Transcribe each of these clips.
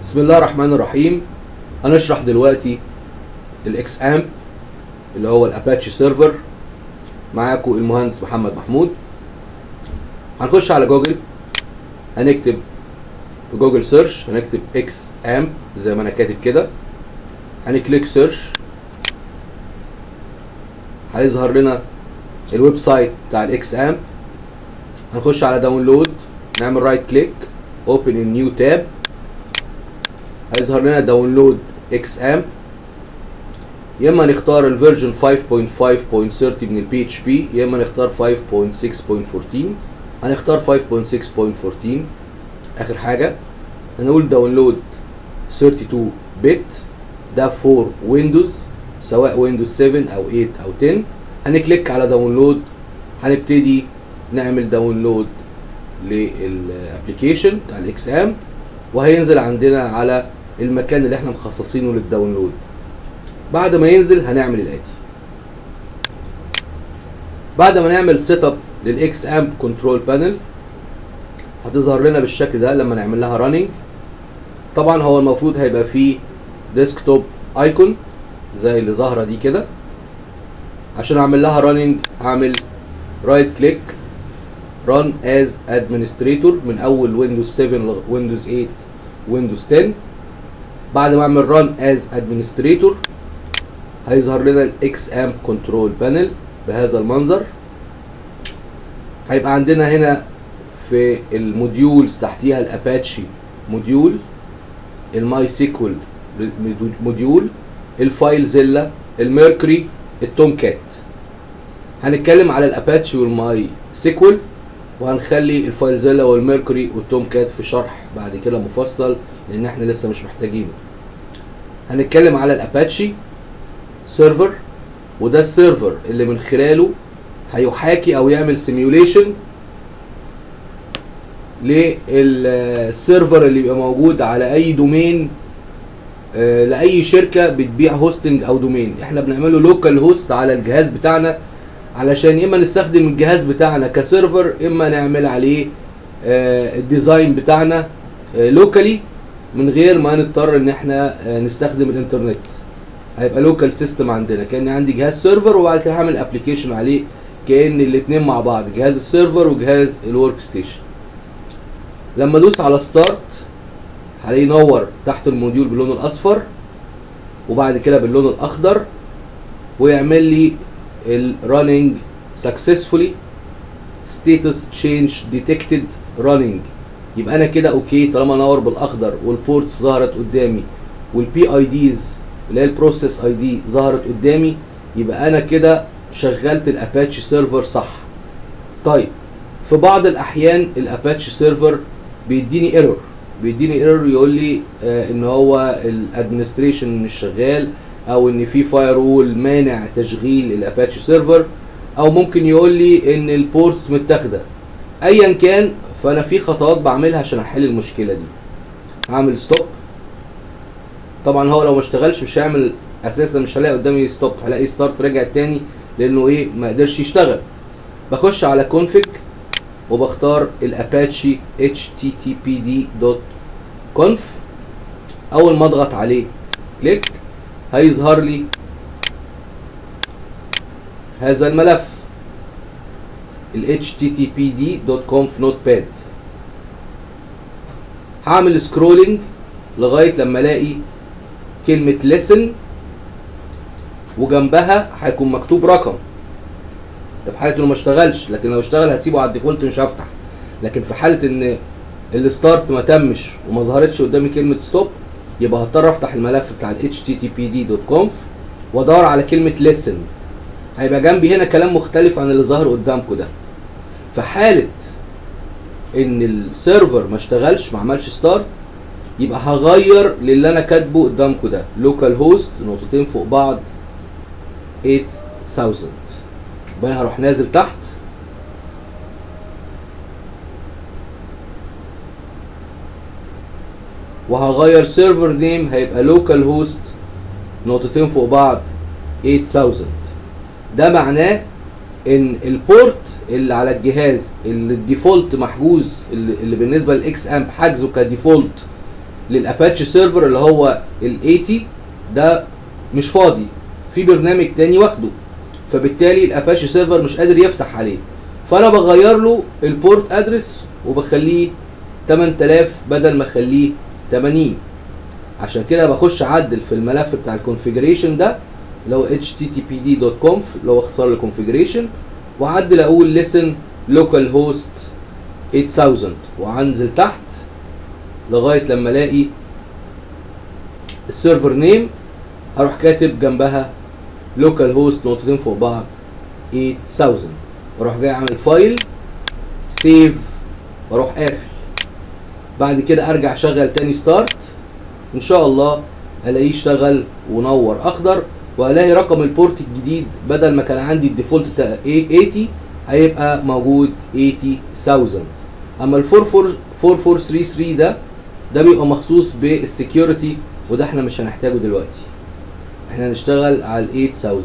بسم الله الرحمن الرحيم هنشرح دلوقتي الاكس امب اللي هو الاباتشي سيرفر معاكم المهندس محمد محمود هنخش على جوجل هنكتب في جوجل سيرش هنكتب اكس امب زي ما انا كاتب كده هنكليك سيرش هيظهر لنا الويب سايت بتاع الاكس امب هنخش على داونلود نعمل رايت كليك اوبن ان نيو تاب هيظهر لنا داونلود اكس امب يا اما نختار الفيرجن 5.5.30 من البي اتش بي يا اما نختار 5.6.14 هنختار 5.6.14 اخر حاجه هنقول داونلود 32 بت ده فور ويندوز سواء ويندوز 7 او 8 او 10 هنكليك على داونلود هنبتدي نعمل داونلود للابلكيشن بتاع الاكس ام وهينزل عندنا على المكان اللي احنا مخصصينه للداونلود بعد ما ينزل هنعمل الاتي بعد ما نعمل سيت اب للاكس ام كنترول بانل هتظهر لنا بالشكل ده لما نعمل لها راننج طبعا هو المفروض هيبقى فيه ديسكتوب ايكون زي اللي ظاهره دي كده عشان اعمل لها راننج هعمل رايت كليك ران از ادمنستريتور من اول ويندوز 7 ويندوز 8 ويندوز 10 بعد ما اعمل ران از ادمنستريتور هيظهر لنا الاكس ام كنترول بانل بهذا المنظر هيبقى عندنا هنا في الموديولز تحتيها الاباتشي موديول الماي سيكول موديول الفايل زيلا الميركوري التوم كات هنتكلم على الاباتشي والماي سيكول وهنخلي الفايل زيلا والميركوري والتوم كات في شرح بعد كده مفصل لان احنا لسه مش محتاجينه هنتكلم على الاباتشي سيرفر وده السيرفر اللي من خلاله هيحاكي او يعمل سيميوليشن للسيرفر اللي بيبقى موجود على اي دومين آه لاي شركه بتبيع هوستنج او دومين احنا بنعمله لوكال هوست على الجهاز بتاعنا علشان اما نستخدم الجهاز بتاعنا كسيرفر اما نعمل عليه آه الديزاين بتاعنا آه لوكالي من غير ما نضطر ان احنا نستخدم الانترنت هيبقى لوكال سيستم عندنا كان عندي جهاز سيرفر وبعد كده هعمل ابلكيشن عليه كان الاثنين مع بعض جهاز السيرفر وجهاز الورك ستيشن لما ادوس على ستارت هلاقيه ينور تحت الموديول باللون الاصفر وبعد كده باللون الاخضر ويعمل لي الرننج successfully status change detected running يبقى انا كده اوكي طالما نور بالاخضر والبورتس ظهرت قدامي والبي اي ديز اللي هي البروسيس اي دي ظهرت قدامي يبقى انا كده شغلت الاباتشي سيرفر صح طيب في بعض الاحيان الاباتشي سيرفر بيديني ايرور بيديني ايرور يقول لي آه ان هو الادمنستريشن مش شغال او ان في فاير وول مانع تشغيل الاباتشي سيرفر او ممكن يقول لي ان البورتس متاخده ايا كان فانا في خطوات بعملها عشان احل المشكله دي هعمل ستوب طبعا هو لو ما اشتغلش مش هيعمل اساسا مش هلاقي قدامي ستوب هلاقي ستارت رجع تاني لانه ايه ما قدرش يشتغل بخش على config وبختار الاباتشي httpd.conf اول ما اضغط عليه كليك هيظهر لي هذا الملف ال httpd.conf notepad هعمل سكرولنج لغايه لما الاقي كلمه listen وجنبها هيكون مكتوب رقم ده في حاله انه ما اشتغلش لكن لو اشتغل هسيبه على الديفولت مش هفتح لكن في حاله ان الستارت ما تمش وما ظهرتش قدامي كلمه ستوب يبقى هضطر افتح الملف بتاع ال httpd.conf وادور على كلمه listen هيبقى جنبي هنا كلام مختلف عن اللي ظاهر قدامكم ده في حاله ان السيرفر ما اشتغلش ما عملش ستارت يبقى هغير للي انا كاتبه قدامكم ده لوكال هوست نقطتين فوق بعض 8000 يبقى انا هروح نازل تحت وهغير سيرفر نيم هيبقى لوكال هوست نقطتين فوق بعض 8000 ده معناه ان البورت اللي على الجهاز اللي الديفولت محجوز اللي, اللي بالنسبه للاكس امب حجزه كديفولت للاباتشي سيرفر اللي هو ال 80 ده مش فاضي في برنامج تاني واخده فبالتالي الاباتشي سيرفر مش قادر يفتح عليه فانا بغير له البورت ادرس وبخليه 8000 بدل ما اخليه 80 عشان كده بخش اعدل في الملف بتاع الكونفيجريشن ده اللي هو httpd.conf اللي هو اختصار الكونفيجريشن واعدل اقول listen local host 8000 وانزل تحت لغايه لما الاقي السيرفر نيم هروح كاتب جنبها لوكال هوست نقطتين فوق بعض 8000 واروح جاي اعمل فايل سيف واروح قافل بعد كده ارجع اشغل تاني ستارت ان شاء الله الاقيه اشتغل ونور اخضر والاقي رقم البورت الجديد بدل ما كان عندي الديفولت 80 هيبقى موجود 80000 اما ال 4433 ده ده بيبقى مخصوص بالسكيورتي وده احنا مش هنحتاجه دلوقتي احنا هنشتغل على ال 8000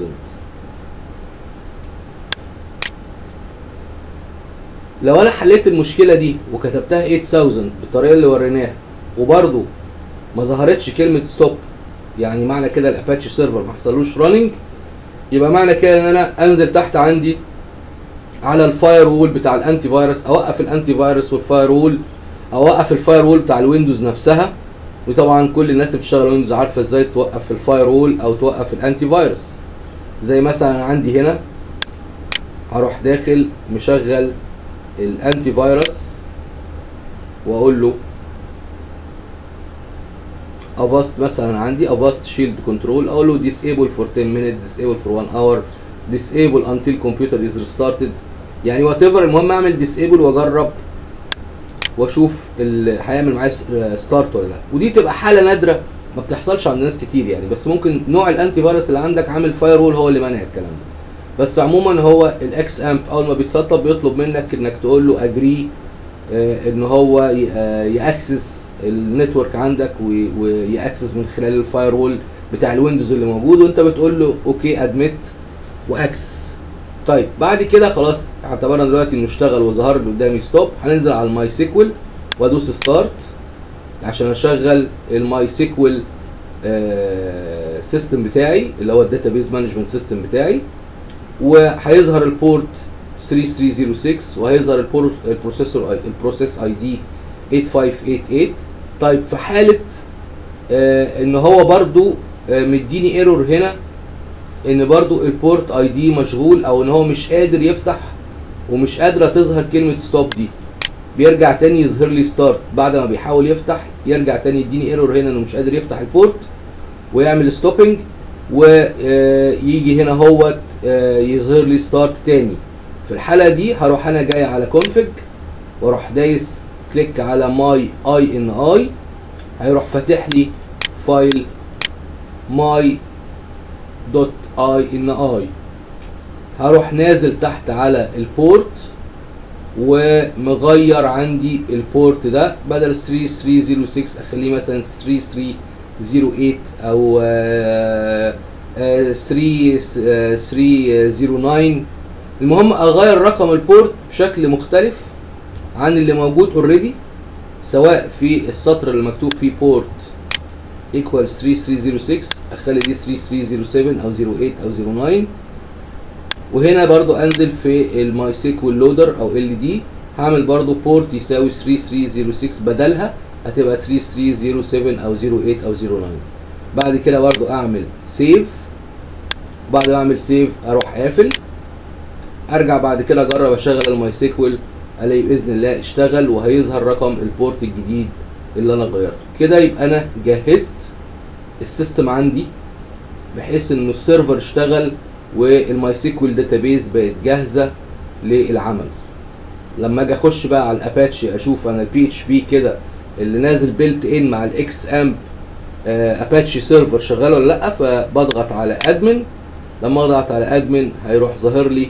لو انا حليت المشكله دي وكتبتها 8000 بالطريقه اللي وريناها وبرده ما ظهرتش كلمه ستوب يعني معنى كده الاباتشي سيرفر ما حصلوش راننج يبقى معنى كده ان انا انزل تحت عندي على الفاير وول بتاع الانتي فيروس اوقف الانتي فيروس والفاير وول اوقف الفاير وول بتاع الويندوز نفسها وطبعا كل الناس اللي بتشتغل ويندوز عارفه ازاي توقف الفاير وول او توقف الانتي فيروس زي مثلا عندي هنا هروح داخل مشغل الانتي فيروس واقول له افاست مثلا عندي افاست شيلد كنترول اقول له disable for 10 minutes disable for 1 hour disable until computer is restarted يعني وات ايفر المهم اعمل disable واجرب واشوف ال- هيعمل معايا ستارت ولا لا ودي تبقى حاله نادره ما بتحصلش عند ناس كتير يعني بس ممكن نوع الانتي فيروس اللي عندك عامل فاير وول هو اللي مانع الكلام ده بس عموما هو الاكس امب اول ما بيتسطب بيطلب منك انك تقول له اجري ان هو ي- آه، ياكسس النتورك عندك وي- وياكسس من خلال الفاير وول بتاع الويندوز اللي موجود وانت بتقول له اوكي ادمت واكسس طيب بعد كده خلاص اعتبرنا دلوقتي انه اشتغل وظهر لي قدامي ستوب هننزل على الماي سيكوال وادوس ستارت عشان اشغل الماي سيكوال سيستم بتاعي اللي هو الداتابيز مانجمنت سيستم بتاعي وهيظهر البورت 3306 وهيظهر البورت البروسيسور اي البروسيس اي دي 8588 طيب في حاله آه ان هو برضو آه مديني ايرور هنا ان برضو البورت اي دي مشغول او ان هو مش قادر يفتح ومش قادره تظهر كلمه ستوب دي بيرجع تاني يظهر لي ستارت بعد ما بيحاول يفتح يرجع تاني يديني ايرور هنا انه مش قادر يفتح البورت ويعمل ستوبنج ويجي هنا هو يظهر لي ستارت تاني في الحاله دي هروح انا جاي على كونفج واروح دايس كليك على ماي اي ان اي هيروح فاتح لي فايل ماي دوت اي ان اي هروح نازل تحت على البورت ومغير عندي البورت ده بدل 3306 اخليه مثلا 3308 او آه، آه، 3 آه، 309 المهم اغير رقم البورت بشكل مختلف عن اللي موجود اوريدي سواء في السطر اللي مكتوب فيه بورت equals 3306 اخلي دي 3307 او 08 او 09 وهنا برضو انزل في الماي سيكوال لودر او ال دي هعمل برضو بورت يساوي 3306 بدلها هتبقى 3307 او 08 او 09 بعد كده برضو اعمل سيف بعد ما اعمل سيف اروح قافل ارجع بعد كده اجرب اشغل الماي سيكوال الاقي باذن الله اشتغل وهيظهر رقم البورت الجديد اللي انا غيرته كده يبقى انا جهزت السيستم عندي بحيث انه السيرفر اشتغل والماي سيكوال داتابيز بقت جاهزه للعمل لما اجي اخش بقى على الاباتشي اشوف انا البي اتش بي كده اللي نازل بيلت ان مع الاكس امب اباتشي سيرفر شغال ولا لا فبضغط على ادمن لما اضغط على ادمن هيروح ظاهر لي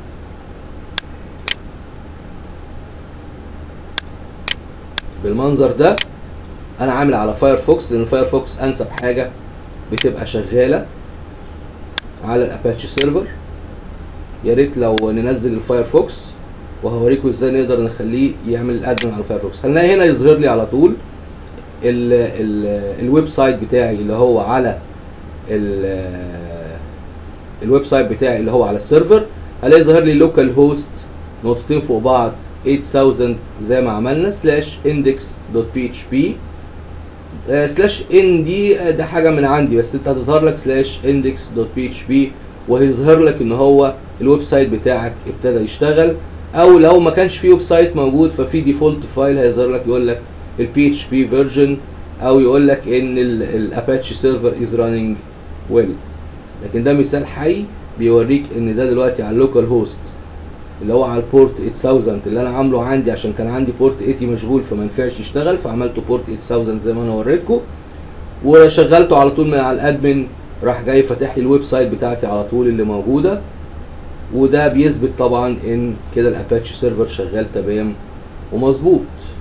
بالمنظر ده انا عامل على فايرفوكس لان فايرفوكس انسب حاجه بتبقى شغاله على الاباتشي سيرفر يا ريت لو ننزل الفايرفوكس وهوريكم ازاي نقدر نخليه يعمل الادمن على الفايرفوكس هنلاقي هنا يظهر لي على طول ال ال الويب سايت بتاعي اللي هو على ال- الويب سايت بتاعي اللي هو على السيرفر هلاقي ظاهر لي لوكال هوست نقطتين فوق بعض 8000 زي ما عملنا سلاش اندكس دوت بي اتش بي سلاش ان دي آه، ده حاجه من عندي بس انت هتظهر لك سلاش اندكس دوت بي اتش بي وهيظهر لك ان هو الويب سايت بتاعك ابتدى يشتغل او لو ما كانش فيه ويب سايت موجود ففي ديفولت فايل هيظهر لك يقول لك البي اتش بي فيرجن او يقول لك ان الاباتشي سيرفر از راننج ويل لكن ده مثال حي بيوريك ان ده دلوقتي على اللوكال هوست اللي هو على البورت 8000 اللي انا عامله عندي عشان كان عندي بورت 80 مشغول فما ينفعش يشتغل فعملته بورت 8000 زي ما انا وريتكم وشغلته على طول من على الادمن راح جاي فاتح لي الويب سايت بتاعتي على طول اللي موجوده وده بيثبت طبعا ان كده الاباتشي سيرفر شغال تمام ومظبوط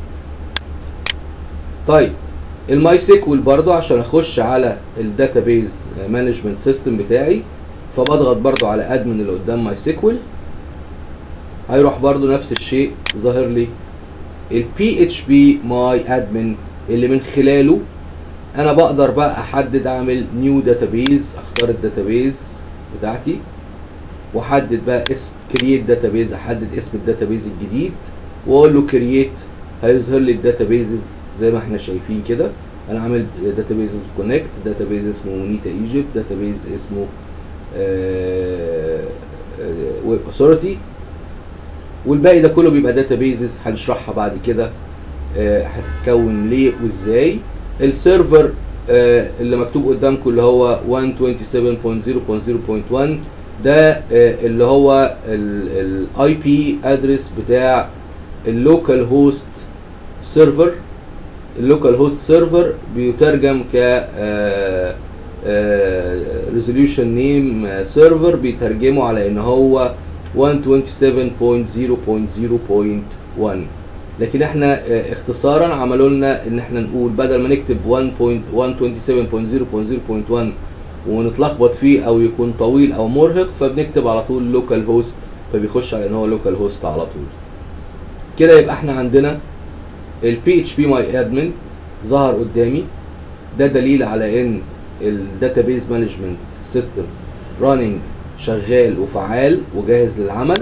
طيب الماي سيكوال برضو عشان اخش على الداتابيز مانجمنت سيستم بتاعي فبضغط برضو على ادمن اللي قدام ماي سيكوال هيروح برضو نفس الشيء ظاهر لي ال PHP my admin اللي من خلاله انا بقدر بقى احدد اعمل نيو داتابيز اختار الداتابيز بتاعتي واحدد بقى اسم كرييت داتابيز احدد اسم الداتابيز الجديد واقول له كرييت هيظهر لي الداتابيزز زي ما احنا شايفين كده انا عامل داتابيز كونكت داتابيز اسمه مونيتا ايجيبت داتابيز اسمه ويب اثوريتي والباقي ده كله بيبقى داتابيزز هنشرحها بعد كده آه، هتتكون ليه وازاي السيرفر آه، اللي مكتوب قدامكم اللي هو 127.0.0.1 ده آه، اللي هو الاي بي ادرس بتاع اللوكال هوست سيرفر اللوكال هوست سيرفر بيترجم ك ريزوليوشن نيم سيرفر بيترجمه على ان هو 127.0.0.1 لكن احنا آه، اختصارا عملوا لنا ان احنا نقول بدل ما نكتب 1.127.0.0.1 ونتلخبط فيه او يكون طويل او مرهق فبنكتب على طول لوكال هوست فبيخش على ان هو لوكال هوست على طول كده يبقى احنا عندنا ال PHP my admin ظهر قدامي ده دليل على ان الداتابيز مانجمنت سيستم راننج شغال وفعال وجاهز للعمل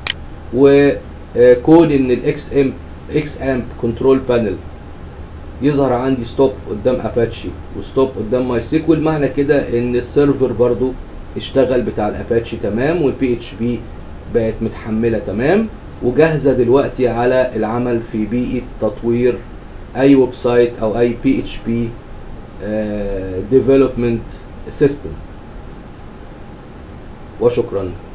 وكون ان الاكس ام اكس امب كنترول بانل يظهر عندي ستوب قدام اباتشي وستوب قدام ماي سيكوال معنى كده ان السيرفر برضو اشتغل بتاع الاباتشي تمام والبي اتش بي بقت متحمله تمام وجاهزه دلوقتي على العمل في بيئه تطوير اي ويب سايت او اي بي اتش بي ديفلوبمنت سيستم وشكرا